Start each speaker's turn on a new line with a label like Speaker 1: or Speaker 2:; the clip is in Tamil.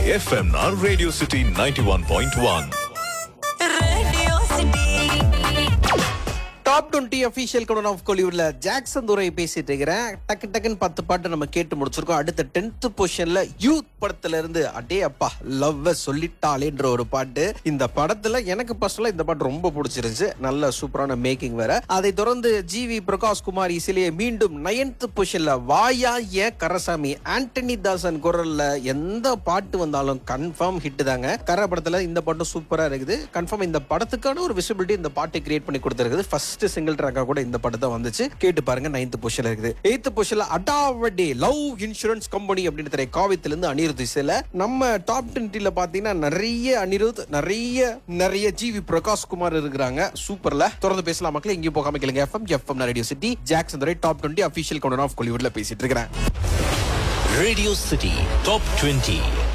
Speaker 1: FMR radio city ninety one point one
Speaker 2: Radio City.
Speaker 3: Top twenty official count of கோலிவுட்ல ஜாக்சன் துரை பேசிட்டு இருக்கிறேன் டக்கு டக்குன்னு பத்து பாட்டு நம்ம கேட்டு முடிச்சிருக்கோம் அடுத்த டென்த் பொசிஷன்ல யூத் படத்துல இருந்து அடே அப்பா லவ் சொல்லிட்டாலேன்ற ஒரு பாட்டு இந்த படத்துல எனக்கு பர்சனலா இந்த பாட்டு ரொம்ப பிடிச்சிருந்துச்சு நல்ல சூப்பரான மேக்கிங் வேற அதை தொடர்ந்து ஜி வி பிரகாஷ் குமார் இசையிலேயே மீண்டும் நயன்த் பொசிஷன்ல வாயா ஏ கரசாமி ஆண்டனி தாசன் குரல்ல எந்த பாட்டு வந்தாலும் கன்ஃபார்ம் ஹிட் தாங்க கர படத்துல இந்த பாட்டும் சூப்பரா இருக்குது கன்ஃபார்ம் இந்த படத்துக்கான ஒரு விசிபிலிட்டி இந்த பாட்டை கிரியேட் பண்ணி கொடுத்துருக்குது ஃபர்ஸ்ட் சிங்கிள் ட்ராக்கா கூட இந்த படம் தான் வந்துச்சு கேட்டு பாருங்க நைன்த் பொசிஷன்ல இருக்குது எய்த் பொசிஷன்ல அடாவடே லவ் இன்சூரன்ஸ் கம்பெனி அப்படின்னு தெரிய காவியத்துல இருந்து அனிருத் இசையில நம்ம டாப் டுவெண்ட்டில பாத்தீங்கன்னா நிறைய அனிருத் நிறைய நிறைய ஜிவி பிரகாஷ் குமார் இருக்கிறாங்க சூப்பர்ல தொடர்ந்து பேசலாம் மக்களே எங்கேயும் போகாம கேளுங்க FM FM radio city Jackson Durai top twenty official counter of கோலிவுட்ல பேசிட்டு இருக்கிறேன்
Speaker 4: Radio City Top 20